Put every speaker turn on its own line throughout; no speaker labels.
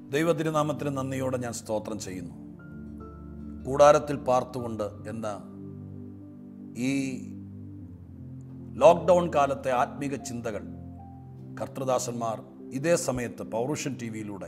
ദൈവതിരുനാമത്തിന് നന്ദിയോടെ ഞാൻ സ്തോത്രം ചെയ്യുന്നു കൂടാരത്തിൽ പാർത്തുകൊണ്ട് എന്ന ഈ ലോക്ക്ഡൗൺ കാലത്തെ ആത്മീക ചിന്തകൾ കർത്തൃദാസന്മാർ ഇതേ സമയത്ത് പൗരുഷൻ ടി വിയിലൂടെ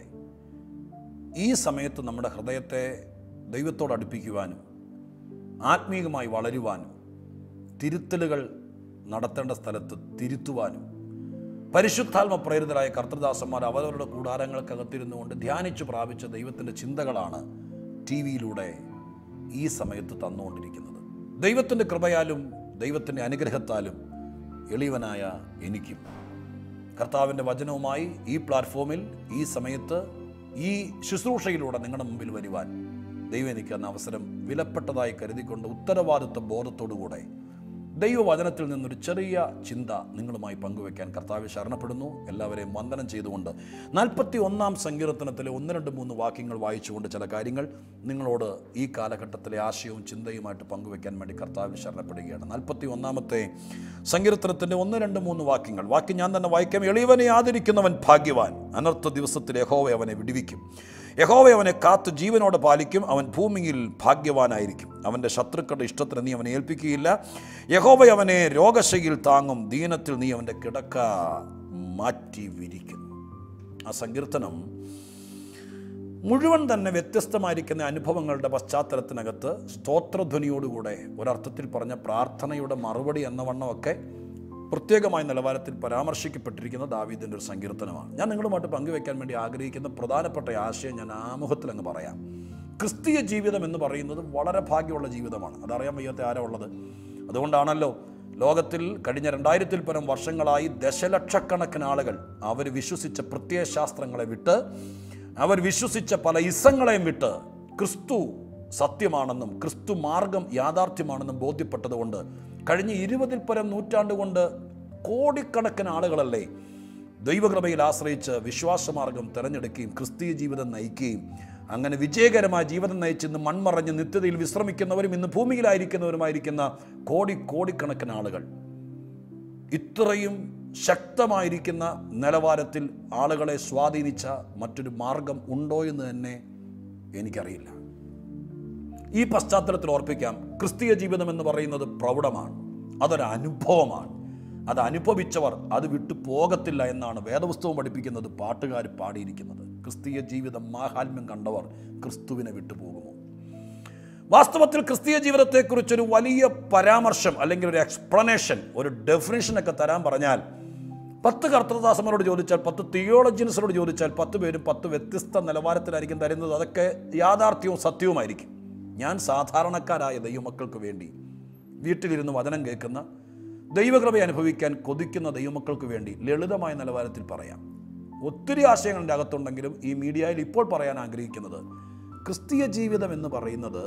ഈ സമയത്ത് നമ്മുടെ ഹൃദയത്തെ ദൈവത്തോട് അടുപ്പിക്കുവാനും ആത്മീകമായി വളരുവാനും തിരുത്തലുകൾ നടത്തേണ്ട സ്ഥലത്ത് തിരുത്തുവാനും പരിശുദ്ധാത്മ പ്രേരിതരായ കർത്തൃദാസന്മാർ അവരവരുടെ കൂടാരങ്ങൾക്കകത്തിരുന്നു കൊണ്ട് ധ്യാനിച്ചു പ്രാപിച്ച ദൈവത്തിൻ്റെ ചിന്തകളാണ് ടി വിയിലൂടെ ഈ സമയത്ത് തന്നുകൊണ്ടിരിക്കുന്നത് ദൈവത്തിൻ്റെ കൃപയാലും ദൈവത്തിൻ്റെ അനുഗ്രഹത്താലും എളിയവനായ എനിക്കും കർത്താവിൻ്റെ വചനവുമായി ഈ പ്ലാറ്റ്ഫോമിൽ ഈ സമയത്ത് ഈ ശുശ്രൂഷയിലൂടെ നിങ്ങളുടെ മുമ്പിൽ വരുവാൻ ദൈവം എനിക്ക് തന്ന അവസരം വിലപ്പെട്ടതായി കരുതിക്കൊണ്ട് ഉത്തരവാദിത്വ ബോധത്തോടുകൂടെ ദൈവവചനത്തിൽ നിന്നൊരു ചെറിയ ചിന്ത നിങ്ങളുമായി പങ്കുവെക്കാൻ കർത്താവ് ശരണപ്പെടുന്നു എല്ലാവരെയും വന്ദനം ചെയ്തുകൊണ്ട് നാൽപ്പത്തി ഒന്നാം സങ്കീർത്തനത്തിലെ ഒന്ന് രണ്ട് മൂന്ന് വാക്യങ്ങൾ വായിച്ചുകൊണ്ട് ചില കാര്യങ്ങൾ നിങ്ങളോട് ഈ കാലഘട്ടത്തിലെ ആശയവും ചിന്തയുമായിട്ട് പങ്കുവെക്കാൻ വേണ്ടി കർത്താവിൽ ശരണപ്പെടുകയാണ് നാൽപ്പത്തി ഒന്നാമത്തെ സങ്കീർത്തനത്തിൻ്റെ ഒന്ന് രണ്ട് മൂന്ന് വാക്യങ്ങൾ വാക്യം ഞാൻ തന്നെ വായിക്കാം എളിയവനെ ആദരിക്കുന്നവൻ ഭാഗ്യവാൻ അനർത്ഥ ദിവസത്തിൽ യഹോവ അവനെ വിടുവിക്കും യഹോവ അവനെ കാത്തു ജീവനോടെ പാലിക്കും അവൻ ഭൂമിയിൽ ഭാഗ്യവാനായിരിക്കും അവൻ്റെ ശത്രുക്കളുടെ ഇഷ്ടത്തിന് നീ അവനെ ഏൽപ്പിക്കുകയില്ല യഹോവ അവനെ രോഗശയിൽ താങ്ങും ദീനത്തിൽ നീ അവൻ്റെ കിടക്ക മാറ്റി വിരിക്കും ആ സങ്കീർത്തനം മുഴുവൻ തന്നെ വ്യത്യസ്തമായിരിക്കുന്ന അനുഭവങ്ങളുടെ പശ്ചാത്തലത്തിനകത്ത് സ്തോത്രധ്വനിയോടുകൂടെ ഒരർത്ഥത്തിൽ പറഞ്ഞ പ്രാർത്ഥനയുടെ മറുപടി എന്ന വണ്ണമൊക്കെ പ്രത്യേകമായ നിലവാരത്തിൽ പരാമർശിക്കപ്പെട്ടിരിക്കുന്ന ദാവീദിൻ്റെ ഒരു സങ്കീർത്തനമാണ് ഞാൻ നിങ്ങളുമായിട്ട് പങ്കുവെക്കാൻ വേണ്ടി ആഗ്രഹിക്കുന്ന പ്രധാനപ്പെട്ട ആശയം ഞാൻ ആമുഖത്തിൽ അങ്ങ് പറയാം ക്രിസ്തീയ ജീവിതം എന്ന് പറയുന്നത് വളരെ ഭാഗ്യമുള്ള ജീവിതമാണ് അതറിയാൻ വയ്യാത്ത ആരാ ഉള്ളത് അതുകൊണ്ടാണല്ലോ ലോകത്തിൽ കഴിഞ്ഞ രണ്ടായിരത്തിൽ പരം വർഷങ്ങളായി ദശലക്ഷക്കണക്കിന് ആളുകൾ അവർ വിശ്വസിച്ച പ്രത്യയശാസ്ത്രങ്ങളെ വിട്ട് അവർ വിശ്വസിച്ച പല ഇസങ്ങളെയും വിട്ട് ക്രിസ്തു സത്യമാണെന്നും ക്രിസ്തു മാർഗം യാഥാർത്ഥ്യമാണെന്നും ബോധ്യപ്പെട്ടതുകൊണ്ട് കഴിഞ്ഞ ഇരുപതിൽ പരം നൂറ്റാണ്ട് കൊണ്ട് കോടിക്കണക്കിന് ആളുകളല്ലേ ദൈവകൃപയിൽ ആശ്രയിച്ച് വിശ്വാസമാർഗം തിരഞ്ഞെടുക്കുകയും ക്രിസ്തീയ ജീവിതം നയിക്കുകയും അങ്ങനെ വിജയകരമായ ജീവിതം നയിച്ച് ഇന്ന് മൺമറഞ്ഞ് നിത്യതയിൽ വിശ്രമിക്കുന്നവരും ഇന്ന് ഭൂമിയിലായിരിക്കുന്നവരുമായിരിക്കുന്ന കോടി കോടിക്കണക്കിന് ആളുകൾ ഇത്രയും ശക്തമായിരിക്കുന്ന നിലവാരത്തിൽ ആളുകളെ സ്വാധീനിച്ച മറ്റൊരു മാർഗം ഉണ്ടോ എന്ന് തന്നെ എനിക്കറിയില്ല ഈ പശ്ചാത്തലത്തിൽ ഓർപ്പിക്കാം ക്രിസ്തീയ ജീവിതം എന്ന് പറയുന്നത് പ്രൗഢമാണ് അതൊരു അനുഭവമാണ് അത് അനുഭവിച്ചവർ അത് വിട്ടു പോകത്തില്ല എന്നാണ് വേദപുസ്തകം പഠിപ്പിക്കുന്നത് പാട്ടുകാർ പാടിയിരിക്കുന്നത് ക്രിസ്തീയ ജീവിതം മാഹാത്മ്യം കണ്ടവർ ക്രിസ്തുവിനെ വിട്ടുപോകുമോ വാസ്തവത്തിൽ ക്രിസ്തീയ ജീവിതത്തെക്കുറിച്ചൊരു വലിയ പരാമർശം അല്ലെങ്കിൽ ഒരു എക്സ്പ്ലനേഷൻ ഒരു ഡെഫിനേഷനൊക്കെ തരാൻ പറഞ്ഞാൽ പത്ത് കർത്തദാസന്മാരോട് ചോദിച്ചാൽ പത്ത് തിയോളജിൻസിനോട് ചോദിച്ചാൽ പത്ത് പേരും പത്ത് വ്യത്യസ്ത നിലവാരത്തിലായിരിക്കും തരുന്നത് അതൊക്കെ യാഥാർത്ഥ്യവും സത്യവുമായിരിക്കും ഞാൻ സാധാരണക്കാരായ ദൈവമക്കൾക്ക് വേണ്ടി വീട്ടിലിരുന്ന് വചനം കേൾക്കുന്ന ദൈവകൃപ അനുഭവിക്കാൻ കൊതിക്കുന്ന ദൈവമക്കൾക്ക് വേണ്ടി ലളിതമായ നിലവാരത്തിൽ പറയാം ഒത്തിരി ആശയങ്ങളുടെ അകത്തുണ്ടെങ്കിലും ഈ മീഡിയയിൽ ഇപ്പോൾ പറയാൻ ആഗ്രഹിക്കുന്നത് ക്രിസ്തീയ ജീവിതം എന്ന് പറയുന്നത്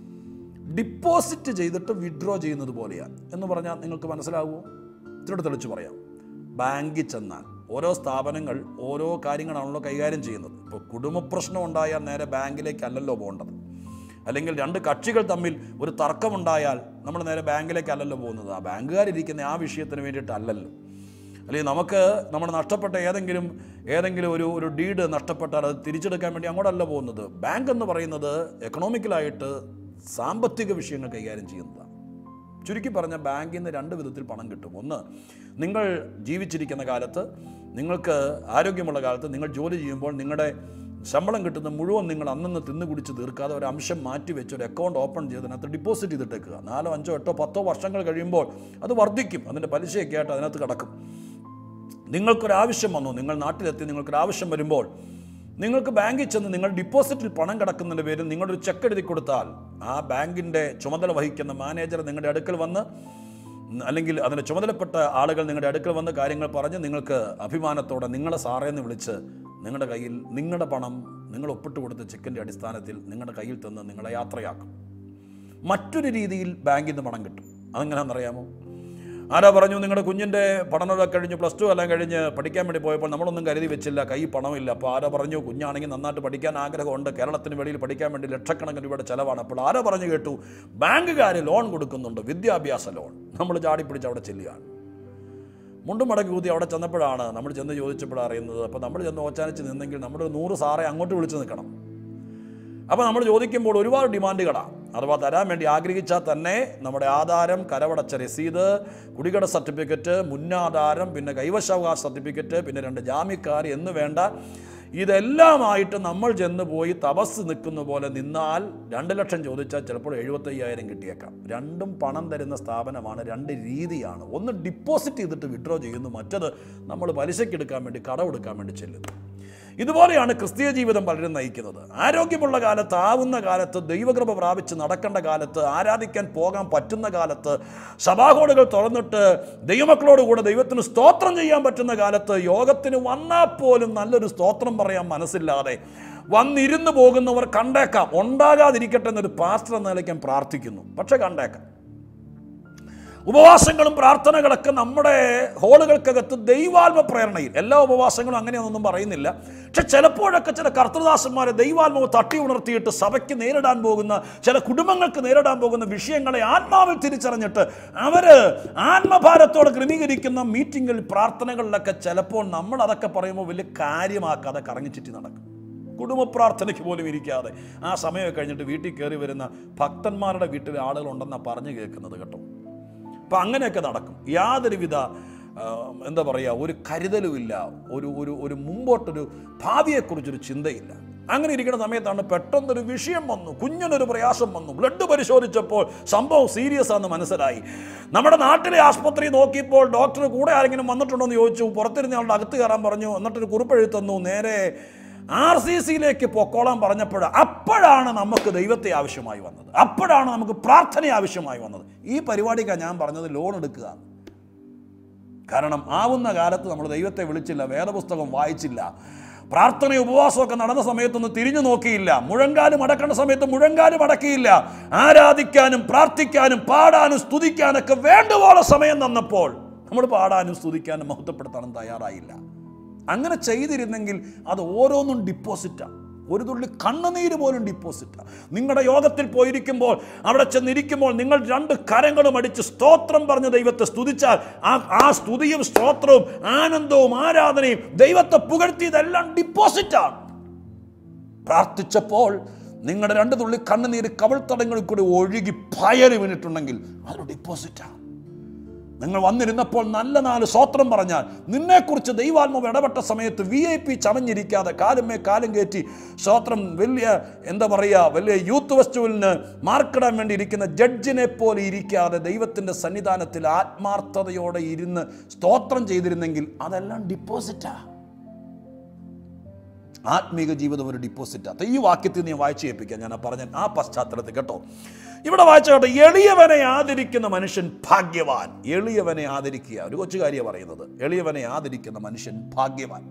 ഡിപ്പോസിറ്റ് ചെയ്തിട്ട് വിഡ്രോ ചെയ്യുന്നത് പോലെയാണ് എന്ന് പറഞ്ഞാൽ നിങ്ങൾക്ക് മനസ്സിലാവുമോ ഇത്തിരി തെളിച്ച് പറയാം ബാങ്കിൽ ചെന്നാൽ ഓരോ സ്ഥാപനങ്ങൾ ഓരോ കാര്യങ്ങളാണല്ലോ കൈകാര്യം ചെയ്യുന്നത് ഇപ്പോൾ കുടുംബ പ്രശ്നം ഉണ്ടായാൽ നേരെ ബാങ്കിലേക്കല്ലല്ലോ പോകേണ്ടത് അല്ലെങ്കിൽ രണ്ട് കക്ഷികൾ തമ്മിൽ ഒരു തർക്കമുണ്ടായാൽ നമ്മൾ നേരെ ബാങ്കിലേക്കല്ലല്ലോ പോകുന്നത് ആ ബാങ്കുകാരിരിക്കുന്ന ആ വിഷയത്തിന് വേണ്ടിയിട്ടല്ലല്ലോ അല്ലെങ്കിൽ നമുക്ക് നമ്മൾ നഷ്ടപ്പെട്ട ഏതെങ്കിലും ഏതെങ്കിലും ഒരു ഒരു ഡീഡ് നഷ്ടപ്പെട്ടാൽ അത് തിരിച്ചെടുക്കാൻ വേണ്ടി അങ്ങോട്ടല്ല പോകുന്നത് ബാങ്ക് എന്ന് പറയുന്നത് എക്കണോമിക്കലായിട്ട് സാമ്പത്തിക വിഷയങ്ങൾ കൈകാര്യം ചെയ്യുന്നതാണ് ചുരുക്കി പറഞ്ഞ ബാങ്കിൽ നിന്ന് രണ്ട് വിധത്തിൽ പണം കിട്ടും ഒന്ന് നിങ്ങൾ ജീവിച്ചിരിക്കുന്ന കാലത്ത് നിങ്ങൾക്ക് ആരോഗ്യമുള്ള കാലത്ത് നിങ്ങൾ ജോലി ചെയ്യുമ്പോൾ നിങ്ങളുടെ ശമ്പളം കിട്ടുന്ന മുഴുവൻ നിങ്ങൾ അന്നന്ന് തിന്നു കുടിച്ച് തീർക്കാതെ ഒരു അംശം മാറ്റി വെച്ച് ഒരു അക്കൗണ്ട് ഓപ്പൺ ചെയ്ത് അതിനകത്ത് ഡിപ്പോസിറ്റ് ചെയ്തിട്ടേക്കുക നാലോ അഞ്ചോ എട്ടോ പത്തോ വർഷങ്ങൾ കഴിയുമ്പോൾ അത് വർദ്ധിക്കും അതിൻ്റെ പലിശയൊക്കെ ആയിട്ട് അതിനകത്ത് കിടക്കും നിങ്ങൾക്കൊരാവശ്യം വന്നു നിങ്ങൾ നാട്ടിലെത്തി നിങ്ങൾക്കൊരാവശ്യം വരുമ്പോൾ നിങ്ങൾക്ക് ബാങ്കിൽ ചെന്ന് നിങ്ങൾ ഡിപ്പോസിറ്റിൽ പണം കിടക്കുന്നതിൻ്റെ പേരിൽ നിങ്ങളൊരു ചെക്ക് എഴുതി കൊടുത്താൽ ആ ബാങ്കിൻ്റെ ചുമതല വഹിക്കുന്ന മാനേജർ നിങ്ങളുടെ അടുക്കൽ വന്ന് അല്ലെങ്കിൽ അതിന് ചുമതലപ്പെട്ട ആളുകൾ നിങ്ങളുടെ അടുക്കൽ വന്ന് കാര്യങ്ങൾ പറഞ്ഞ് നിങ്ങൾക്ക് അഭിമാനത്തോടെ നിങ്ങളെ സാറേന്ന് വിളിച്ച് നിങ്ങളുടെ കയ്യിൽ നിങ്ങളുടെ പണം നിങ്ങൾ ഒപ്പിട്ട് കൊടുത്ത ചെക്കിൻ്റെ അടിസ്ഥാനത്തിൽ നിങ്ങളുടെ കയ്യിൽ തന്ന് നിങ്ങളെ യാത്രയാക്കും മറ്റൊരു രീതിയിൽ ബാങ്കിൽ നിന്ന് പണം കിട്ടും അതെങ്ങനെയാണെന്നറിയാമോ ആരാ പറഞ്ഞു നിങ്ങളുടെ കുഞ്ഞിൻ്റെ പഠനമൊക്കെ കഴിഞ്ഞ് പ്ലസ് ടു എല്ലാം കഴിഞ്ഞ് പഠിക്കാൻ വേണ്ടി പോയപ്പോൾ നമ്മളൊന്നും കരുതി വെച്ചില്ല കൈ പണമില്ല അപ്പോൾ ആരാ പറഞ്ഞു കുഞ്ഞാണെങ്കിൽ നന്നായിട്ട് പഠിക്കാൻ ആഗ്രഹമുണ്ട് കേരളത്തിന് വെളിയിൽ പഠിക്കാൻ വേണ്ടി ലക്ഷക്കണക്കിന് രൂപയുടെ ചിലവാണ് അപ്പോൾ ആരാ പറഞ്ഞു കേട്ടു ബാങ്കുകാർ ലോൺ കൊടുക്കുന്നുണ്ട് വിദ്യാഭ്യാസ ലോൺ നമ്മൾ ചാടിപ്പിടിച്ച് അവിടെ ചെല്ലുകയാണ് മുണ്ടും മടക്കി കൂത്തി അവിടെ ചെന്നപ്പോഴാണ് നമ്മൾ ചെന്ന് ചോദിച്ചപ്പോഴാണ് അറിയുന്നത് അപ്പോൾ നമ്മൾ ചെന്ന് ഓച്ചാനിച്ച് നിന്നെങ്കിൽ നമ്മുടെ ഒരു നൂറ് സാറെ അങ്ങോട്ട് വിളിച്ച് നിൽക്കണം അപ്പോൾ നമ്മൾ ചോദിക്കുമ്പോൾ ഒരുപാട് ഡിമാൻഡുകളാണ് അഥവാ തരാൻ വേണ്ടി ആഗ്രഹിച്ചാൽ തന്നെ നമ്മുടെ ആധാരം കരവടച്ച രസീത് കുടികട സർട്ടിഫിക്കറ്റ് മുന്നാധാരം പിന്നെ കൈവശാവകാശ സർട്ടിഫിക്കറ്റ് പിന്നെ രണ്ട് ജാമ്യക്കാർ എന്ന് വേണ്ട ഇതെല്ലാമായിട്ട് നമ്മൾ ചെന്ന് പോയി തപസ് നിൽക്കുന്ന പോലെ നിന്നാൽ രണ്ട് ലക്ഷം ചോദിച്ചാൽ ചിലപ്പോൾ എഴുപത്തയ്യായിരം കിട്ടിയേക്കാം രണ്ടും പണം തരുന്ന സ്ഥാപനമാണ് രണ്ട് രീതിയാണ് ഒന്ന് ഡിപ്പോസിറ്റ് ചെയ്തിട്ട് വിഡ്രോ ചെയ്യുന്നു മറ്റത് നമ്മൾ പലിശയ്ക്ക് എടുക്കാൻ വേണ്ടി കടമെടുക്കാൻ വേണ്ടി ചെല്ലുന്നു ഇതുപോലെയാണ് ക്രിസ്തീയ ജീവിതം പലരും നയിക്കുന്നത് ആരോഗ്യമുള്ള കാലത്ത് ആവുന്ന കാലത്ത് ദൈവകൃപ പ്രാപിച്ച് നടക്കേണ്ട കാലത്ത് ആരാധിക്കാൻ പോകാൻ പറ്റുന്ന കാലത്ത് സഭാകോടുകൾ തുറന്നിട്ട് ദൈവമക്കളോട് കൂടെ ദൈവത്തിന് സ്തോത്രം ചെയ്യാൻ പറ്റുന്ന കാലത്ത് യോഗത്തിന് വന്നാൽ പോലും നല്ലൊരു സ്തോത്രം പറയാൻ മനസ്സില്ലാതെ വന്നിരുന്ന് പോകുന്നവർ കണ്ടേക്കാം ഉണ്ടാകാതിരിക്കട്ടെ എന്നൊരു പാസ്റ്റർ എന്ന നിലയ്ക്ക് ഞാൻ പ്രാർത്ഥിക്കുന്നു പക്ഷെ കണ്ടേക്കാം ഉപവാസങ്ങളും പ്രാർത്ഥനകളൊക്കെ നമ്മുടെ ഹോളുകൾക്കകത്ത് ദൈവാത്മ പ്രേരണയിൽ എല്ലാ ഉപവാസങ്ങളും അങ്ങനെയൊന്നും പറയുന്നില്ല പക്ഷെ ചിലപ്പോഴൊക്കെ ചില കർത്തൃദാസന്മാരെ ദൈവാത്മാവ് തട്ടി ഉണർത്തിയിട്ട് സഭയ്ക്ക് നേരിടാൻ പോകുന്ന ചില കുടുംബങ്ങൾക്ക് നേരിടാൻ പോകുന്ന വിഷയങ്ങളെ ആത്മാവിൽ തിരിച്ചറിഞ്ഞിട്ട് അവര് ആത്മഭാരത്തോടെ ക്രമീകരിക്കുന്ന മീറ്റിങ്ങിൽ പ്രാർത്ഥനകളിലൊക്കെ ചിലപ്പോൾ നമ്മൾ അതൊക്കെ പറയുമ്പോൾ വലിയ കാര്യമാക്കാതെ കറങ്ങിച്ചിട്ടി നടക്കും കുടുംബ പ്രാർത്ഥനയ്ക്ക് പോലും ഇരിക്കാതെ ആ സമയമൊക്കെ കഴിഞ്ഞിട്ട് വീട്ടിൽ കയറി വരുന്ന ഭക്തന്മാരുടെ വീട്ടിലെ ആളുകളുണ്ടെന്നാണ് പറഞ്ഞു കേൾക്കുന്നത് കേട്ടോ അപ്പം അങ്ങനെയൊക്കെ നടക്കും യാതൊരുവിധ ആ, എന്താ പറയുക ഒരു കരുതലുമില്ല ഒരു ഒരു ഒരു മുമ്പോട്ടൊരു ഭാവിയെക്കുറിച്ചൊരു ചിന്തയില്ല അങ്ങനെ ഇരിക്കുന്ന സമയത്താണ് പെട്ടെന്നൊരു വിഷയം വന്നു കുഞ്ഞിനൊരു പ്രയാസം വന്നു ബ്ലഡ് പരിശോധിച്ചപ്പോൾ സംഭവം സീരിയസ് ആണെന്ന് മനസ്സിലായി നമ്മുടെ നാട്ടിലെ ആസ്പത്രി നോക്കിയപ്പോൾ ഡോക്ടർ കൂടെ ആരെങ്കിലും വന്നിട്ടുണ്ടോ എന്ന് ചോദിച്ചു പുറത്തിരുന്ന ആളുടെ അകത്ത് കയറാൻ പറഞ്ഞു എന്നിട്ടൊരു കുറിപ്പെഴുതി തന്നു നേരെ ആർ സി സിയിലേക്ക് പൊക്കോളാൻ പറഞ്ഞപ്പോൾ അപ്പോഴാണ് നമുക്ക് ദൈവത്തെ ആവശ്യമായി വന്നത് അപ്പോഴാണ് നമുക്ക് പ്രാർത്ഥന ആവശ്യമായി വന്നത് ഈ പരിപാടിക്കാണ് ഞാൻ പറഞ്ഞത് ലോൺ എടുക്കുക കാരണം ആവുന്ന കാലത്ത് നമ്മൾ ദൈവത്തെ വിളിച്ചില്ല വേദപുസ്തകം വായിച്ചില്ല പ്രാർത്ഥന ഉപവാസമൊക്കെ നടന്ന സമയത്തൊന്ന് തിരിഞ്ഞു നോക്കിയില്ല മുഴങ്കാലും അടക്കേണ്ട സമയത്ത് മുഴങ്കാലും അടക്കിയില്ല ആരാധിക്കാനും പ്രാർത്ഥിക്കാനും പാടാനും സ്തുതിക്കാനൊക്കെ വേണ്ടുവോളം സമയം തന്നപ്പോൾ നമ്മൾ പാടാനും സ്തുതിക്കാനും മഹത്വപ്പെടുത്താനും തയ്യാറായില്ല അങ്ങനെ ചെയ്തിരുന്നെങ്കിൽ അത് ഓരോന്നും ഡിപ്പോസിറ്റാണ് ഒരു തുള്ളി കണ്ണുനീര് പോലും ഡിപ്പോസിറ്റാണ് നിങ്ങളുടെ യോഗത്തിൽ പോയിരിക്കുമ്പോൾ അവിടെ ചെന്നിരിക്കുമ്പോൾ നിങ്ങൾ രണ്ട് കരങ്ങളും അടിച്ച് സ്തോത്രം പറഞ്ഞ് ദൈവത്തെ സ്തുതിച്ചാൽ ആ ആ സ്തുതിയും സ്തോത്രവും ആനന്ദവും ആരാധനയും ദൈവത്തെ പുകഴ്ത്തിയതെല്ലാം ഡിപ്പോസിറ്റാണ് പ്രാർത്ഥിച്ചപ്പോൾ നിങ്ങളുടെ രണ്ട് തുള്ളി കണ്ണുനീര് കവിൾത്തടങ്ങളിൽ കൂടി ഒഴുകി പയറി വീണിട്ടുണ്ടെങ്കിൽ അതൊരു ഡിപ്പോസിറ്റാണ് നിങ്ങൾ വന്നിരുന്നപ്പോൾ നല്ല നാല് സ്വോത്രം പറഞ്ഞാൽ നിന്നെക്കുറിച്ച് ദൈവാത്മാവ് ഇടപെട്ട സമയത്ത് വി ഐ പി ചമഞ്ഞിരിക്കാതെ കാലുമേ കാലും കയറ്റി സ്വോത്രം വലിയ എന്താ പറയുക വലിയ യൂത്ത് ഫെസ്റ്റിവലിന് മാർക്കിടാൻ വേണ്ടി ഇരിക്കുന്ന ജഡ്ജിനെ പോലെ ഇരിക്കാതെ ദൈവത്തിൻ്റെ സന്നിധാനത്തിൽ ആത്മാർത്ഥതയോടെ ഇരുന്ന് സ്തോത്രം ചെയ്തിരുന്നെങ്കിൽ അതെല്ലാം ഡിപ്പോസിറ്റാ ആത്മീക ജീവിതം ഒരു ഡിപ്പോസിറ്റാത്ത ഈ വാക്യത്തിൽ നീ വായിച്ചു കേൾപ്പിക്കാം ഞാൻ ആ പറഞ്ഞ ആ പശ്ചാത്തലത്തിൽ കേട്ടോ ഇവിടെ വായിച്ച കേട്ടോ എളിയവനെ ആദരിക്കുന്ന മനുഷ്യൻ ഭാഗ്യവാൻ എളിയവനെ ആദരിക്കുക ഒരു കൊച്ചുകാരിയാണ് പറയുന്നത് എളിയവനെ ആദരിക്കുന്ന മനുഷ്യൻ ഭാഗ്യവാൻ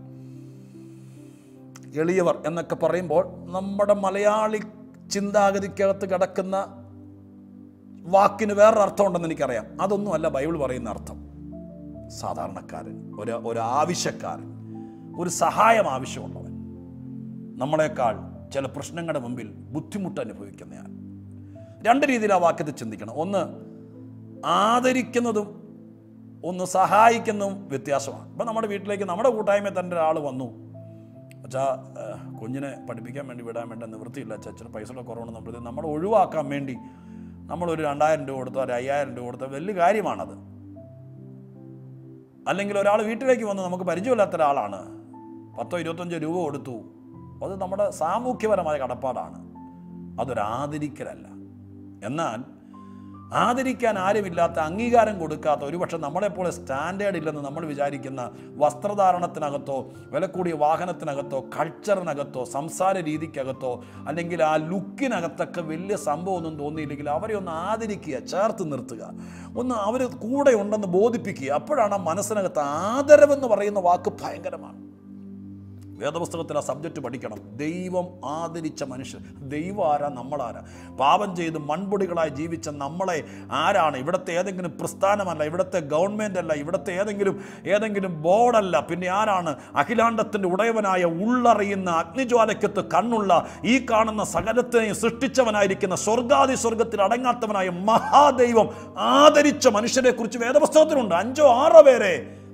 എളിയവർ എന്നൊക്കെ പറയുമ്പോൾ നമ്മുടെ മലയാളി ചിന്താഗതിക്കകത്ത് കിടക്കുന്ന വാക്കിന് വേറൊരു അർത്ഥം ഉണ്ടെന്ന് എനിക്കറിയാം അതൊന്നുമല്ല ബൈബിൾ പറയുന്ന അർത്ഥം സാധാരണക്കാരൻ ഒരു ഒരു ആവശ്യക്കാരൻ ഒരു സഹായം ആവശ്യമുള്ളവൻ നമ്മളെക്കാൾ ചില പ്രശ്നങ്ങളുടെ മുമ്പിൽ ബുദ്ധിമുട്ട് അനുഭവിക്കുന്നയാൾ രണ്ട് രീതിയിൽ ആ വാക്യത്തിൽ ചിന്തിക്കണം ഒന്ന് ആദരിക്കുന്നതും ഒന്ന് സഹായിക്കുന്നതും വ്യത്യാസമാണ് ഇപ്പം നമ്മുടെ വീട്ടിലേക്ക് നമ്മുടെ കൂട്ടായ്മയിൽ തന്നെ ഒരാൾ വന്നു അച്ഛാ ഏഹ്, കുഞ്ഞിനെ പഠിപ്പിക്കാൻ വേണ്ടി വിടാൻ വേണ്ടി നിവൃത്തിയില്ല അച്ഛാ അച്ഛന് പൈസയുടെ കുറവുണ്ട് നമ്മൾ നമ്മൾ ഒഴിവാക്കാൻ വേണ്ടി നമ്മളൊരു രണ്ടായിരം രൂപ കൊടുത്തോ ഒരു അയ്യായിരം രൂപ കൊടുത്തോ വലിയ കാര്യമാണത് അല്ലെങ്കിൽ ഒരാൾ വീട്ടിലേക്ക് വന്ന് നമുക്ക് പരിചയമില്ലാത്ത ഒരാളാണ് പത്തോ ഇരുപത്തഞ്ചോ രൂപ കൊടുത്തു അത് നമ്മുടെ സാമൂഹ്യപരമായ കടപ്പാടാണ് അതൊരു ആദരിക്കലല്ല എന്നാൽ ആദരിക്കാൻ ആരുമില്ലാത്ത അംഗീകാരം കൊടുക്കാത്ത ഒരുപക്ഷെ നമ്മളെപ്പോലെ സ്റ്റാൻഡേർഡ് ഇല്ലെന്ന് നമ്മൾ വിചാരിക്കുന്ന വസ്ത്രധാരണത്തിനകത്തോ വില കൂടിയ വാഹനത്തിനകത്തോ കൾച്ചറിനകത്തോ സംസാര രീതിക്കകത്തോ അല്ലെങ്കിൽ ആ ലുക്കിനകത്തൊക്കെ വലിയ സംഭവമൊന്നും തോന്നിയില്ലെങ്കിൽ അവരെ ഒന്ന് ആദരിക്കുക ചേർത്ത് നിർത്തുക ഒന്ന് അവർ കൂടെ ഉണ്ടെന്ന് ബോധിപ്പിക്കുക അപ്പോഴാണ് ആ മനസ്സിനകത്ത് ആദരവെന്ന് പറയുന്ന വാക്ക് ഭയങ്കരമാണ് വേദപുസ്തകത്തിൽ ആ സബ്ജക്റ്റ് പഠിക്കണം ദൈവം ആദരിച്ച മനുഷ്യർ ദൈവം ആരാ നമ്മളാരാ പാപം ചെയ്ത് മൺപൊടികളായി ജീവിച്ച നമ്മളെ ആരാണ് ഇവിടുത്തെ ഏതെങ്കിലും പ്രസ്ഥാനമല്ല ഇവിടുത്തെ ഗവൺമെൻറ് അല്ല ഇവിടുത്തെ ഏതെങ്കിലും ഏതെങ്കിലും ബോർഡല്ല പിന്നെ ആരാണ് അഖിലാണ്ടത്തിൻ്റെ ഉടയവനായ ഉള്ളറിയുന്ന അഗ്നിജ്വാലയ്ക്കത്ത് കണ്ണുള്ള ഈ കാണുന്ന സകലത്തിനെയും സൃഷ്ടിച്ചവനായിരിക്കുന്ന സ്വർഗാദി സ്വർഗത്തിൽ അടങ്ങാത്തവനായ മഹാദൈവം ആദരിച്ച മനുഷ്യരെ കുറിച്ച് വേദപുസ്തകത്തിലുണ്ട് അഞ്ചോ ആറോ പേരെ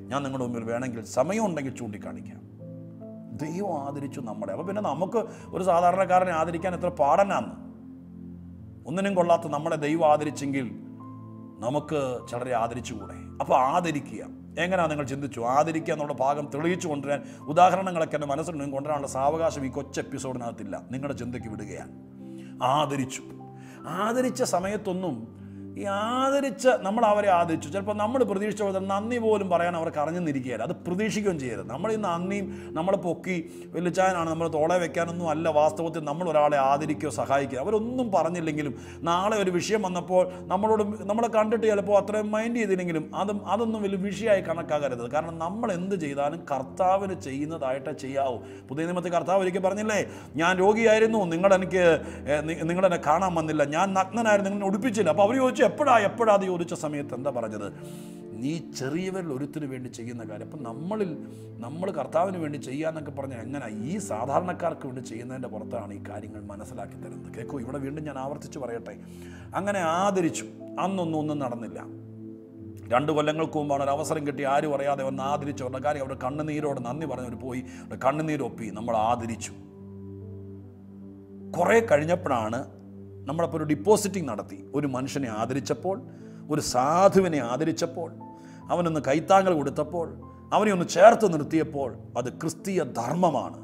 ഞാൻ നിങ്ങളുടെ മുമ്പിൽ വേണമെങ്കിൽ സമയമുണ്ടെങ്കിൽ ചൂണ്ടിക്കാണിക്കാം ദൈവം ആദരിച്ചു നമ്മളെ അപ്പോൾ പിന്നെ നമുക്ക് ഒരു സാധാരണക്കാരനെ ആദരിക്കാൻ എത്ര പാടനാന്ന് ഒന്നിനും കൊള്ളാത്ത നമ്മളെ ദൈവം ആദരിച്ചെങ്കിൽ നമുക്ക് ചിലരെ ആദരിച്ചുകൂടെ അപ്പോൾ ആദരിക്കുക എങ്ങനെയാണ് നിങ്ങൾ ചിന്തിച്ചു ആദരിക്കുക എന്നുള്ള ഭാഗം തെളിയിച്ചു കൊണ്ടുവരാൻ ഉദാഹരണങ്ങളൊക്കെ എൻ്റെ മനസ്സിലുണ്ടെങ്കിൽ കൊണ്ടുവരാനുള്ള സാവകാശം ഈ കൊച്ചു എപ്പിസോഡിനകത്തില്ല നിങ്ങളുടെ ചിന്തയ്ക്ക് വിടുകയാണ് ആദരിച്ചു ആദരിച്ച സമയത്തൊന്നും ഈ ആദരിച്ച നമ്മൾ അവരെ ആദരിച്ചു ചിലപ്പോൾ നമ്മൾ പ്രതീക്ഷിച്ച പോലെ തന്നെ നന്ദി പോലും പറയാൻ അവർക്ക് അറിഞ്ഞെന്നിരിക്കുകയില്ല അത് പ്രതീക്ഷിക്കുകയും ചെയ്യരുത് നമ്മൾ ഈ നന്ദിയും നമ്മളെ പൊക്കി വലിച്ചാനാണ് നമ്മൾ തോളെ വെക്കാനൊന്നും അല്ല വാസ്തവത്തിൽ നമ്മൾ ഒരാളെ ആദരിക്കുകയോ സഹായിക്കുക അവരൊന്നും പറഞ്ഞില്ലെങ്കിലും നാളെ ഒരു വിഷയം വന്നപ്പോൾ നമ്മളോട് നമ്മളെ കണ്ടിട്ട് ചിലപ്പോൾ അത്രയും മൈൻഡ് ചെയ്തില്ലെങ്കിലും അതും അതൊന്നും വലിയ വിഷയമായി കണക്കാക്കരുത് കാരണം നമ്മൾ എന്ത് ചെയ്താലും കർത്താവിന് ചെയ്യുന്നതായിട്ടേ ചെയ്യാവൂ പുതിയ നിയമത്തിൽ കർത്താവ് ഒരിക്കൽ പറഞ്ഞില്ലേ ഞാൻ രോഗിയായിരുന്നു നിങ്ങൾ എനിക്ക് നിങ്ങൾ എന്നെ കാണാൻ വന്നില്ല ഞാൻ നഗ്നനായിരുന്നു നിങ്ങൾ ഉടുപ്പിച്ചില്ല അപ്പോൾ അവർ ചോദിച്ചു എപ്പോഴാ എപ്പോഴാ അത് ചോദിച്ച സമയത്ത് എന്താ പറഞ്ഞത് നീ ചെറിയവരിൽ ഒരുത്തിന് വേണ്ടി ചെയ്യുന്ന കാര്യം അപ്പം നമ്മളിൽ നമ്മൾ കർത്താവിന് വേണ്ടി ചെയ്യാന്നൊക്കെ പറഞ്ഞാൽ എങ്ങനെ ഈ സാധാരണക്കാർക്ക് വേണ്ടി ചെയ്യുന്നതിൻ്റെ പുറത്താണ് ഈ കാര്യങ്ങൾ മനസ്സിലാക്കി തരുന്നത് കേൾക്കൂ ഇവിടെ വീണ്ടും ഞാൻ ആവർത്തിച്ച് പറയട്ടെ അങ്ങനെ ആദരിച്ചു അന്നൊന്നും ഒന്നും നടന്നില്ല രണ്ട് കൊല്ലങ്ങൾക്ക് മുമ്പാണ് ഒരു അവസരം കിട്ടി ആരും അറിയാതെ വന്ന് ആദരിച്ചവരുടെ കാര്യം അവരുടെ കണ്ണുനീരോട് നന്ദി പറഞ്ഞവർ പോയി അവരുടെ കണ്ണുനീരൊപ്പി നമ്മൾ ആദരിച്ചു കുറേ കഴിഞ്ഞപ്പോഴാണ് നമ്മളപ്പോൾ ഒരു ഡിപ്പോസിറ്റിംഗ് നടത്തി ഒരു മനുഷ്യനെ ആദരിച്ചപ്പോൾ ഒരു സാധുവിനെ ആദരിച്ചപ്പോൾ അവനൊന്ന് കൈത്താങ്ങൽ കൊടുത്തപ്പോൾ അവനെ ഒന്ന് ചേർത്ത് നിർത്തിയപ്പോൾ അത് ക്രിസ്തീയ ധർമ്മമാണ്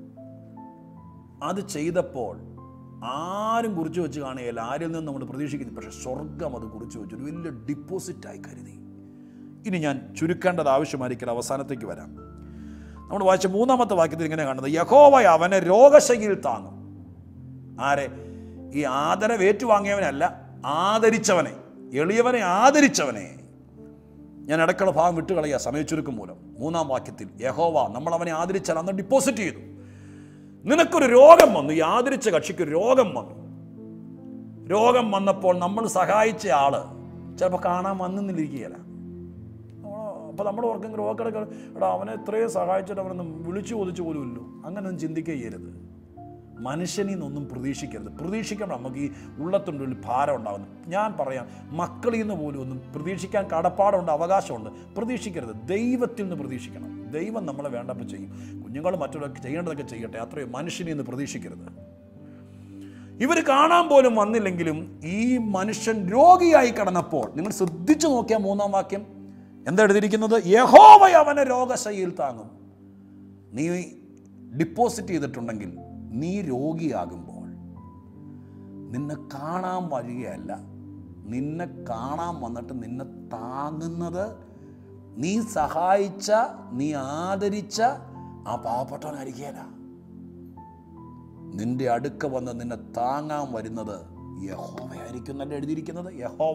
അത് ചെയ്തപ്പോൾ ആരും കുറിച്ച് വെച്ച് കാണുകയില്ല ആരിൽ നിന്നും നമ്മൾ പ്രതീക്ഷിക്കുന്നു പക്ഷേ സ്വർഗം അത് കുറിച്ച് വെച്ചു ഒരു വലിയ ഡിപ്പോസിറ്റായി കരുതി ഇനി ഞാൻ ചുരുക്കേണ്ടത് ആവശ്യമായിരിക്കും അവസാനത്തേക്ക് വരാം നമ്മൾ വായിച്ച മൂന്നാമത്തെ വാക്യത്തിൽ ഇങ്ങനെ കാണുന്നത് യഹോവ അവനെ രോഗശൈലിയിൽ താങ്ങും ആരെ ഈ ആദരവ് ഏറ്റുവാങ്ങിയവനല്ല ആദരിച്ചവനെ എളിയവനെ ആദരിച്ചവനെ ഞാൻ ഇടയ്ക്കുള്ള ഭാഗം വിട്ടുകളയുക സമയച്ചുരുക്കം മൂലം മൂന്നാം വാക്യത്തിൽ യഹോവ നമ്മൾ അവനെ ആദരിച്ചാൽ അന്ന് ഡിപ്പോസിറ്റ് ചെയ്തു നിനക്കൊരു രോഗം വന്നു ഈ ആദരിച്ച കക്ഷിക്ക് ഒരു രോഗം വന്നു രോഗം വന്നപ്പോൾ നമ്മൾ സഹായിച്ച ആള് ചിലപ്പോൾ കാണാൻ വന്നിരിക്കുകയില്ല അപ്പോൾ നമ്മൾ ഓർക്കും രോഗക്കിടക്ക് എടാ അവനെ ഇത്രയും സഹായിച്ചിട്ട് അവനൊന്നും വിളിച്ചു ചോദിച്ചു പോലും ഇല്ലു അങ്ങനെയൊന്നും ചിന്തിക്കുക ചെയ്യരുത് മനുഷ്യനിൽ നിന്നൊന്നും പ്രതീക്ഷിക്കരുത് പ്രതീക്ഷിക്കണം നമുക്ക് ഈ ഉള്ളത്തിൻ്റെ ഒരു ഭാരം ഉണ്ടാകുന്നു ഞാൻ പറയാം മക്കളിൽ നിന്ന് പോലും ഒന്നും പ്രതീക്ഷിക്കാൻ കടപ്പാടുണ്ട് അവകാശമുണ്ട് പ്രതീക്ഷിക്കരുത് ദൈവത്തിൽ നിന്ന് പ്രതീക്ഷിക്കണം ദൈവം നമ്മളെ വേണ്ടപ്പോൾ ചെയ്യും കുഞ്ഞുങ്ങൾ മറ്റുള്ളവർക്ക് ചെയ്യേണ്ടതൊക്കെ ചെയ്യട്ടെ അത്രയും മനുഷ്യനിൽ നിന്ന് പ്രതീക്ഷിക്കരുത് ഇവർ കാണാൻ പോലും വന്നില്ലെങ്കിലും ഈ മനുഷ്യൻ രോഗിയായി കിടന്നപ്പോൾ നിങ്ങൾ ശ്രദ്ധിച്ചു നോക്കിയ മൂന്നാം വാക്യം എന്താ എഴുതിയിരിക്കുന്നത് യഹോവ അവനെ രോഗശൈലിയിൽ താങ്ങും നീ ഡിപ്പോസിറ്റ് ചെയ്തിട്ടുണ്ടെങ്കിൽ നീ രോഗിയാകുമ്പോൾ നിന്നെ കാണാൻ വരികയല്ല നിന്നെ കാണാൻ വന്നിട്ട് നിന്നെ താങ്ങുന്നത് നീ സഹായിച്ച നീ ആദരിച്ച ആ പാവപ്പെട്ടവനായിരിക്കുകയല്ല നിന്റെ അടുക്ക വന്ന് നിന്നെ താങ്ങാൻ വരുന്നത് യഹോവയായിരിക്കും എന്നല്ല എഴുതിയിരിക്കുന്നത് യഹോവ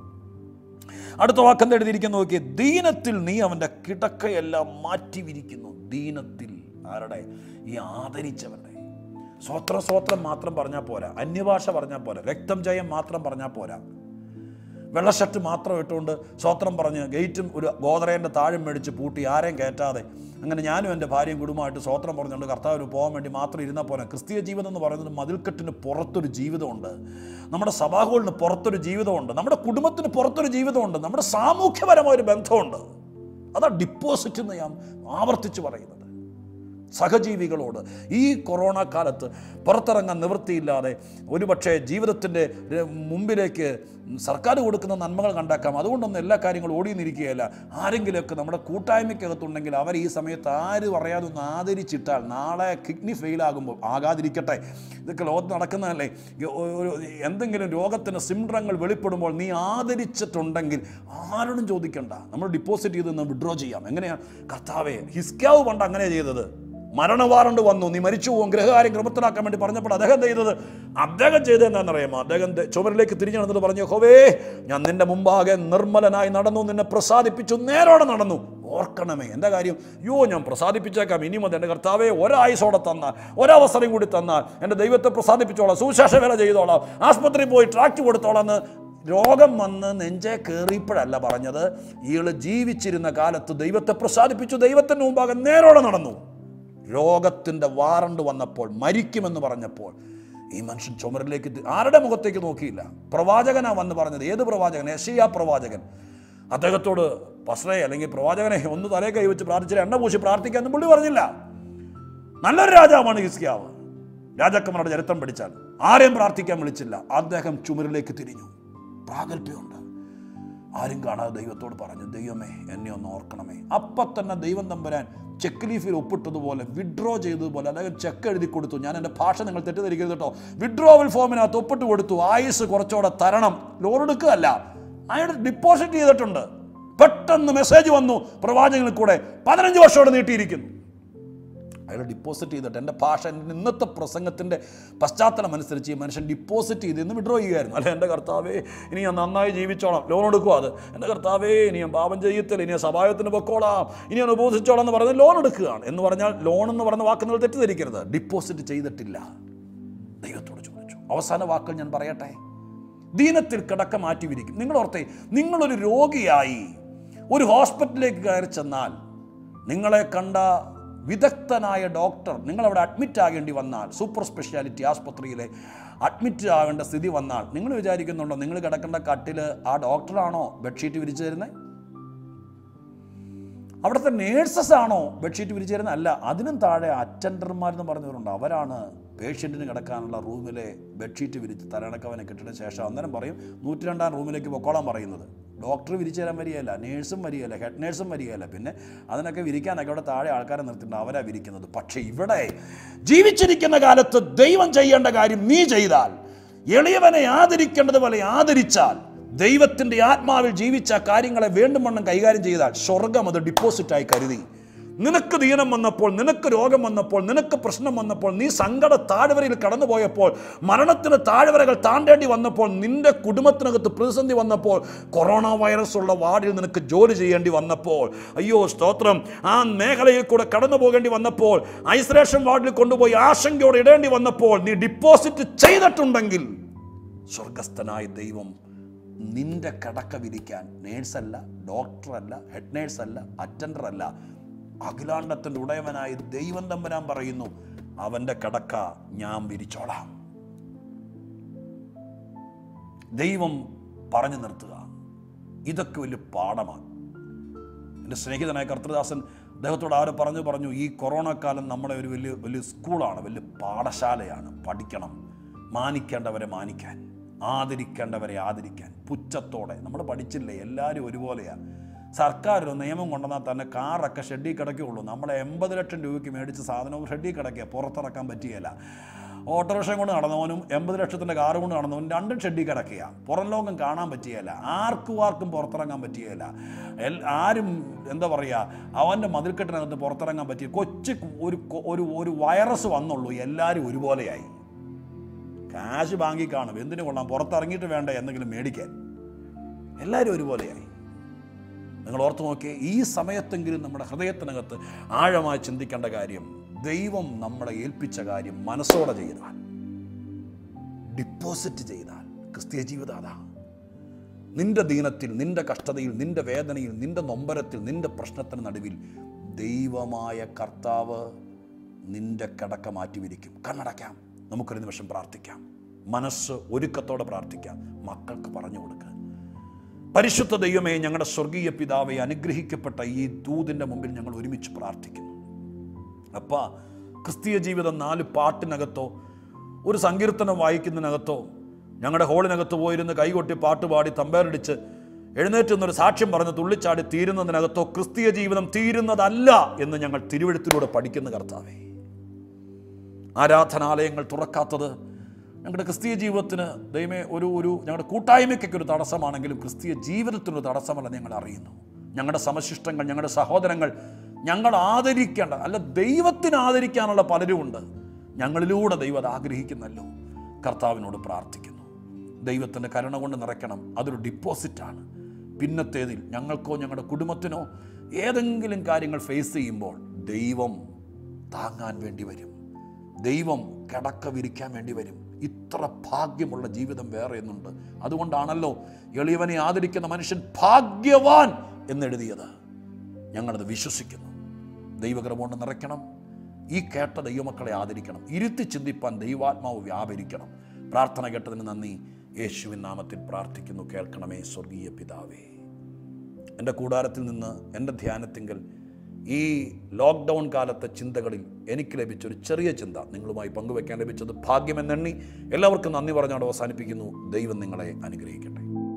അടുത്ത വാക്കെന്താ എഴുതിയിരിക്കുന്നു നോക്കിയേ ദീനത്തിൽ നീ അവൻ്റെ കിടക്കയെല്ലാം മാറ്റി വിരിക്കുന്നു ദീനത്തിൽ ആരുടെ ഈ ആദരിച്ചവരുടെ സ്വത്രം സ്വത്രം മാത്രം പറഞ്ഞാൽ പോരാ അന്യഭാഷ പറഞ്ഞാൽ പോരാ രക്തം ജയം മാത്രം പറഞ്ഞാൽ പോരാ വെള്ള ഷർട്ട് മാത്രം ഇട്ടുകൊണ്ട് സ്വത്രം പറഞ്ഞ് ഗേറ്റും ഒരു ഗോതറേൻ്റെ താഴം മേടിച്ച് പൂട്ടി ആരെയും കയറ്റാതെ അങ്ങനെ ഞാനും എൻ്റെ ഭാര്യയും കുടുംബമായിട്ട് സ്വത്രം പറഞ്ഞുകൊണ്ട് കർത്താവിന് പോകാൻ വേണ്ടി മാത്രം ഇരുന്നാൽ പോരാ ക്രിസ്തീയ ജീവിതം എന്ന് പറയുന്നത് മതിൽക്കെട്ടിന് പുറത്തൊരു ജീവിതമുണ്ട് നമ്മുടെ സഭാഹോളിന് പുറത്തൊരു ജീവിതമുണ്ട് നമ്മുടെ കുടുംബത്തിന് പുറത്തൊരു ജീവിതമുണ്ട് നമ്മുടെ സാമൂഹ്യപരമായ ഒരു ബന്ധമുണ്ട് അതാ ഡിപ്പോസിറ്റ് എന്ന് ഞാൻ ആവർത്തിച്ച് പറയുന്നത് സഹജീവികളോട് ഈ കൊറോണ കാലത്ത് പുറത്തിറങ്ങാൻ നിവൃത്തിയില്ലാതെ ഒരുപക്ഷെ ജീവിതത്തിൻ്റെ മുമ്പിലേക്ക് സർക്കാർ കൊടുക്കുന്ന നന്മകൾ കണ്ടാക്കാം അതുകൊണ്ടൊന്നും എല്ലാ കാര്യങ്ങളും ഓടിയെന്നിരിക്കുകയല്ല ആരെങ്കിലുമൊക്കെ നമ്മുടെ കൂട്ടായ്മയ്ക്കകത്തുണ്ടെങ്കിൽ അവർ ഈ സമയത്ത് ആരും അറിയാതെ ഒന്ന് ആദരിച്ചിട്ടാൽ നാളെ കിഡ്നി ഫെയിലാകുമ്പോൾ ആകാതിരിക്കട്ടെ ഇതൊക്കെ ലോകത്ത് നടക്കുന്നതല്ലേ ഒരു എന്തെങ്കിലും രോഗത്തിന് സിംഡ്രങ്ങൾ വെളിപ്പെടുമ്പോൾ നീ ആദരിച്ചിട്ടുണ്ടെങ്കിൽ ആരോടും ചോദിക്കണ്ട നമ്മൾ ഡിപ്പോസിറ്റ് ചെയ്ത് നിന്ന് വിഡ്രോ ചെയ്യാം എങ്ങനെയാണ് കർത്താവേ ഹിസ്കാവ് പണ്ട് അങ്ങനെ ചെയ്തത് മരണവാറണ്ട് വന്നു നീ മരിച്ചു പോകും ഗ്രഹകാര്യം ക്രമത്തിലാക്കാൻ വേണ്ടി പറഞ്ഞപ്പോൾ അദ്ദേഹം ചെയ്തത് അദ്ദേഹം ചെയ്തത് എന്താണെന്നറിയാമോ അദ്ദേഹം ചുമരിലേക്ക് തിരിഞ്ഞു നടന്നിട്ട് പറഞ്ഞു ഹോവേ ഞാൻ നിന്റെ മുമ്പാകെ നിർമ്മലനായി നടന്നു നിന്നെ പ്രസാദിപ്പിച്ചു നേരോടെ നടന്നു ഓർക്കണമേ എന്താ കാര്യം യോ ഞാൻ പ്രസാദിപ്പിച്ചേക്കാം ഇനി മതി എൻ്റെ കർത്താവെ ഒരായുസോടെ തന്നാൽ ഒരവസരം കൂടി തന്നാൽ എൻ്റെ ദൈവത്തെ പ്രസാദിപ്പിച്ചോളാം സുവിശേഷ വേല ചെയ്തോളാം ആസ്പത്രിയിൽ പോയി ട്രാക്ട് കൊടുത്തോളാം എന്ന് രോഗം വന്ന് നെഞ്ചെ കയറിയപ്പോഴല്ല പറഞ്ഞത് ഇയാള് ജീവിച്ചിരുന്ന കാലത്ത് ദൈവത്തെ പ്രസാദിപ്പിച്ചു ദൈവത്തിന് മുമ്പാകെ നേരോടെ നടന്നു രോഗത്തിൻ്റെ വാറണ്ട് വന്നപ്പോൾ മരിക്കുമെന്ന് പറഞ്ഞപ്പോൾ ഈ മനുഷ്യൻ ചുമരിലേക്ക് ആരുടെ മുഖത്തേക്ക് നോക്കിയില്ല പ്രവാചകനാ വന്ന് പറഞ്ഞത് ഏത് പ്രവാചകൻ യഷിയ പ്രവാചകൻ അദ്ദേഹത്തോട് പസ്രയെ അല്ലെങ്കിൽ പ്രവാചകനെ ഒന്ന് തലേ കൈവച്ച് പ്രാർത്ഥിച്ചില്ല എണ്ണ പൂശി പ്രാർത്ഥിക്കാമെന്ന് പുള്ളി പറഞ്ഞില്ല നല്ലൊരു രാജാവാണ് ഹിസ്കിയാവ് രാജാക്കന്മാരുടെ ചരിത്രം പഠിച്ചാൽ ആരെയും പ്രാർത്ഥിക്കാൻ വിളിച്ചില്ല അദ്ദേഹം ചുമരിലേക്ക് തിരിഞ്ഞു പ്രാഗൽഭ്യമുണ്ട് ആരും കാണാതെ ദൈവത്തോട് പറഞ്ഞു ദൈവമേ എന്നെ ഒന്ന് ഓർക്കണമേ അപ്പം തന്നെ ദൈവം തമ്പുരാൻ ചെക്ക് ലീഫിൽ ഒപ്പിട്ടതുപോലെ വിഡ്രോ ചെയ്തതുപോലെ അല്ലെങ്കിൽ ചെക്ക് എഴുതി കൊടുത്തു ഞാൻ എൻ്റെ ഭാഷ നിങ്ങൾ തെറ്റിദ്ധരിക്കരുത് കേട്ടോ വിഡ്രോവൽ ഫോമിനകത്ത് ഒപ്പിട്ട് കൊടുത്തു ആയുസ് കുറച്ചുകൂടെ തരണം ലോൺ എടുക്കുകയല്ല അയാൾ ഡിപ്പോസിറ്റ് ചെയ്തിട്ടുണ്ട് പെട്ടെന്ന് മെസ്സേജ് വന്നു പ്രവാചകങ്ങളിൽ കൂടെ പതിനഞ്ച് വർഷത്തോടെ നീട്ടിയിരിക്കുന്നു അയാൾ ഡിപ്പോസിറ്റ് ചെയ്തിട്ട് എൻ്റെ ഭാഷ എൻ്റെ ഇന്നത്തെ പ്രസംഗത്തിൻ്റെ പശ്ചാത്തലം അനുസരിച്ച് ഈ മനുഷ്യൻ ഡിപ്പോസിറ്റ് ചെയ്ത് ഇന്ന് വിഡ്രോ ചെയ്യുമായിരുന്നു അല്ല എൻ്റെ കർത്താവേ ഇനി ഞാൻ നന്നായി ജീവിച്ചോളാം ലോൺ എടുക്കുക അത് എൻ്റെ കർത്താവേ ഇനി ഞാൻ പാപം ചെയ്യത്തില്ല ഇനി ഞാൻ സഭായത്തിന് പൊക്കോളാം ഇനി ഞാൻ ഉപസിച്ചോളാം എന്ന് പറഞ്ഞ് ലോൺ എടുക്കുകയാണ് എന്ന് പറഞ്ഞാൽ ലോൺ എന്ന് പറയുന്ന വാക്ക് നിങ്ങൾ തെറ്റിദ്ധരിക്കരുത് ഡിപ്പോസിറ്റ് ചെയ്തിട്ടില്ല ദൈവത്തോട് ചോദിച്ചു അവസാന വാക്കുകൾ ഞാൻ പറയട്ടെ ദീനത്തിൽ കിടക്ക മാറ്റി വിരിക്കും നിങ്ങൾ ഓർത്തേ നിങ്ങളൊരു രോഗിയായി ഒരു ഹോസ്പിറ്റലിലേക്ക് കയറി ചെന്നാൽ നിങ്ങളെ കണ്ട വിദഗ്ധനായ ഡോക്ടർ നിങ്ങളവിടെ അഡ്മിറ്റ് ആകേണ്ടി വന്നാൽ സൂപ്പർ സ്പെഷ്യാലിറ്റി ആസ്പത്രിയിലെ അഡ്മിറ്റ് ആകേണ്ട സ്ഥിതി വന്നാൽ നിങ്ങൾ വിചാരിക്കുന്നുണ്ടോ നിങ്ങൾ കിടക്കേണ്ട കട്ടിൽ ആ ഡോക്ടറാണോ ബെഡ്ഷീറ്റ് വിരിച്ചു തരുന്നത് അവിടുത്തെ നേഴ്സസ് ആണോ ബെഡ്ഷീറ്റ് വിരിച്ചു തരുന്നത് അല്ല അതിനും താഴെ അറ്റൻഡർമാരെന്ന് പറഞ്ഞവരുണ്ട് അവരാണ് പേഷ്യൻറ്റിന് കിടക്കാനുള്ള റൂമിലെ ബെഡ്ഷീറ്റ് വിരിച്ച് തലണക്കവനെ കിട്ടിയ ശേഷം അന്നേരം പറയും നൂറ്റി രണ്ടാം റൂമിലേക്ക് പൊക്കോളാൻ പറയുന്നത് ഡോക്ടർ വിരിച്ചു തരാൻ വരികയല്ല നേഴ്സും വരികയല്ല ഹെഡ് നേഴ്സും വരികയല്ല പിന്നെ അതിനൊക്കെ വിരിക്കാനൊക്കെ അവിടെ താഴെ ആൾക്കാരെ നിർത്തിയിട്ടുണ്ട് അവരാ വിരിക്കുന്നത് പക്ഷേ ഇവിടെ ജീവിച്ചിരിക്കുന്ന കാലത്ത് ദൈവം ചെയ്യേണ്ട കാര്യം നീ ചെയ്താൽ എളിയവനെ ആദരിക്കേണ്ടതുപോലെ ആദരിച്ചാൽ ദൈവത്തിൻ്റെ ആത്മാവിൽ ജീവിച്ച കാര്യങ്ങളെ വേണ്ടും വണ്ണം കൈകാര്യം ചെയ്താൽ സ്വർഗം അത് ഡിപ്പോസിറ്റായി കരുതി നിനക്ക് ദീനം വന്നപ്പോൾ നിനക്ക് രോഗം വന്നപ്പോൾ നിനക്ക് പ്രശ്നം വന്നപ്പോൾ നീ സങ്കട താഴ്വരയിൽ കടന്നുപോയപ്പോൾ മരണത്തിന് താഴ്വരകൾ താണ്ടേണ്ടി വന്നപ്പോൾ നിന്റെ കുടുംബത്തിനകത്ത് പ്രതിസന്ധി വന്നപ്പോൾ കൊറോണ വൈറസ് ഉള്ള വാർഡിൽ നിനക്ക് ജോലി ചെയ്യേണ്ടി വന്നപ്പോൾ അയ്യോ സ്തോത്രം ആ മേഖലയിൽ കൂടെ കടന്നു പോകേണ്ടി വന്നപ്പോൾ ഐസൊലേഷൻ വാർഡിൽ കൊണ്ടുപോയി ആശങ്കയോടെ ഇടേണ്ടി വന്നപ്പോൾ നീ ഡിപ്പോസിറ്റ് ചെയ്തിട്ടുണ്ടെങ്കിൽ സ്വർഗസ്ഥനായ ദൈവം നിന്റെ കടക്ക വിരിക്കാൻ നേഴ്സല്ല ഡോക്ടറല്ല ഹെഡ് നേഴ്സല്ല അറ്റൻഡർ അല്ല അഖിലാണ്ടത്തിൻ്റെ ഉടയവനായി ദൈവം തമ്പരാൻ പറയുന്നു അവൻ്റെ കടക്ക ഞാൻ വിരിച്ചോളാം ദൈവം പറഞ്ഞു നിർത്തുക ഇതൊക്കെ വലിയ പാഠമാണ് എൻ്റെ സ്നേഹിതനായ കർത്തൃദാസൻ അദ്ദേഹത്തോട് ആരോ പറഞ്ഞു പറഞ്ഞു ഈ കൊറോണ കാലം നമ്മുടെ ഒരു വലിയ വലിയ സ്കൂളാണ് വലിയ പാഠശാലയാണ് പഠിക്കണം മാനിക്കേണ്ടവരെ മാനിക്കാൻ ആദരിക്കേണ്ടവരെ ആദരിക്കാൻ പുച്ഛത്തോടെ നമ്മൾ പഠിച്ചില്ലേ എല്ലാവരും ഒരുപോലെയാണ് സർക്കാർ ഒരു നിയമം കൊണ്ടുവന്നാൽ തന്നെ കാറൊക്കെ ഷെഡിൽ കിടക്കുകയുള്ളൂ നമ്മൾ എൺപത് ലക്ഷം രൂപയ്ക്ക് മേടിച്ച സാധനവും ഷെഡിൽ കിടക്കുക പുറത്തിറക്കാൻ പറ്റുകയില്ല ഓട്ടോറിക്ഷയും കൊണ്ട് നടന്നവനും എൺപത് ലക്ഷത്തിൻ്റെ കാറ് കൊണ്ട് നടന്നവനും രണ്ടും ഷെഡിൽ കിടക്കുക പുറം ലോകം കാണാൻ പറ്റുകയില്ല ആർക്കും ആർക്കും പുറത്തിറങ്ങാൻ പറ്റുകയില്ല എൽ ആരും എന്താ പറയുക അവൻ്റെ മതിൽക്കെട്ടിനകത്ത് പുറത്തിറങ്ങാൻ പറ്റിയ കൊച്ചു ഒരു ഒരു ഒരു വൈറസ് വന്നുള്ളൂ എല്ലാവരും ഒരുപോലെയായി കാശ് ബാങ്കി കാണും എന്തിനു കൊള്ളാം പുറത്തിറങ്ങിയിട്ട് വേണ്ട എന്തെങ്കിലും മേടിക്കാൻ എല്ലാവരും ഒരുപോലെയായി നിങ്ങൾ ഓർത്ത് നോക്കിയേ ഈ സമയത്തെങ്കിലും നമ്മുടെ ഹൃദയത്തിനകത്ത് ആഴമായി ചിന്തിക്കേണ്ട കാര്യം ദൈവം നമ്മളെ ഏൽപ്പിച്ച കാര്യം മനസ്സോടെ ചെയ്താൽ ഡിപ്പോസിറ്റ് ചെയ്താൽ ക്രിസ്തീയ ജീവിതം അതാ നിന്റെ ദീനത്തിൽ നിന്റെ കഷ്ടതയിൽ നിന്റെ വേദനയിൽ നിന്റെ നൊമ്പരത്തിൽ നിന്റെ പ്രശ്നത്തിന് നടുവിൽ ദൈവമായ കർത്താവ് നിന്റെ കിടക്ക മാറ്റിവിരിക്കും കണ്ണടയ്ക്കാം നമുക്കൊരു നിമിഷം പ്രാർത്ഥിക്കാം മനസ്സ് ഒരുക്കത്തോടെ പ്രാർത്ഥിക്കാം മക്കൾക്ക് പറഞ്ഞു കൊടുക്കുക പരിശുദ്ധ ദൈവമേ ഞങ്ങളുടെ സ്വർഗീയ പിതാവെ അനുഗ്രഹിക്കപ്പെട്ട ഈ ദൂതിൻ്റെ മുമ്പിൽ ഞങ്ങൾ ഒരുമിച്ച് പ്രാർത്ഥിക്കുന്നു അപ്പ ക്രിസ്തീയ ജീവിതം നാല് പാട്ടിനകത്തോ ഒരു സങ്കീർത്തനം വായിക്കുന്നതിനകത്തോ ഞങ്ങളുടെ ഹോളിനകത്ത് പോയിരുന്ന് കൈകൊട്ടി പാട്ടുപാടി തമ്പേരടിച്ച് എഴുന്നേറ്റ് നിന്നൊരു സാക്ഷ്യം പറഞ്ഞ് തുള്ളിച്ചാടി തീരുന്നതിനകത്തോ ക്രിസ്തീയ ജീവിതം തീരുന്നതല്ല എന്ന് ഞങ്ങൾ തിരുവഴുത്തിലൂടെ പഠിക്കുന്ന കർത്താവേ ആരാധനാലയങ്ങൾ തുറക്കാത്തത് ഞങ്ങളുടെ ക്രിസ്തീയ ജീവിതത്തിന് ദൈവമേ ഒരു ഒരു ഞങ്ങളുടെ കൂട്ടായ്മയ്ക്കൊക്കെ ഒരു തടസ്സമാണെങ്കിലും ക്രിസ്തീയ ജീവിതത്തിനൊരു തടസ്സമല്ല ഞങ്ങൾ അറിയുന്നു ഞങ്ങളുടെ സമശിഷ്ടങ്ങൾ ഞങ്ങളുടെ സഹോദരങ്ങൾ ഞങ്ങൾ ആദരിക്കേണ്ട അല്ല ദൈവത്തിന് ആദരിക്കാനുള്ള പലരുമുണ്ട് ഞങ്ങളിലൂടെ ദൈവം അത് ആഗ്രഹിക്കുന്നല്ലോ കർത്താവിനോട് പ്രാർത്ഥിക്കുന്നു ദൈവത്തിൻ്റെ കരുണ കൊണ്ട് നിറയ്ക്കണം അതൊരു ഡിപ്പോസിറ്റാണ് പിന്നത്തേതിൽ ഞങ്ങൾക്കോ ഞങ്ങളുടെ കുടുംബത്തിനോ ഏതെങ്കിലും കാര്യങ്ങൾ ഫേസ് ചെയ്യുമ്പോൾ ദൈവം താങ്ങാൻ വേണ്ടി വരും ദൈവം കിടക്ക വിരിക്കാൻ വേണ്ടി വരും ഇത്ര ഭാഗ്യമുള്ള ജീവിതം വേറെ എന്നുണ്ട് അതുകൊണ്ടാണല്ലോ എളിയവനെ ആദരിക്കുന്ന മനുഷ്യൻ ഭാഗ്യവാൻ എന്നെഴുതിയത് ഞങ്ങളത് വിശ്വസിക്കുന്നു ദൈവകൃപ കൊണ്ട് നിറയ്ക്കണം ഈ കേട്ട ദൈവമക്കളെ ആദരിക്കണം ഇരുത്തി ചിന്തിപ്പാൻ ദൈവാത്മാവ് വ്യാപരിക്കണം പ്രാർത്ഥന കേട്ടതിന് നന്ദി യേശുവിൻ നാമത്തിൽ പ്രാർത്ഥിക്കുന്നു കേൾക്കണമേ സ്വർഗീയ പിതാവേ എൻ്റെ കൂടാരത്തിൽ നിന്ന് എൻ്റെ ധ്യാനത്തിങ്കൽ ഈ ലോക്ക്ഡൗൺ കാലത്തെ ചിന്തകളിൽ എനിക്ക് ലഭിച്ചൊരു ചെറിയ ചിന്ത നിങ്ങളുമായി പങ്കുവെക്കാൻ ലഭിച്ചത് ഭാഗ്യമെന്നെണ്ണി എല്ലാവർക്കും നന്ദി പറഞ്ഞോട് അവസാനിപ്പിക്കുന്നു ദൈവം നിങ്ങളെ അനുഗ്രഹിക്കട്ടെ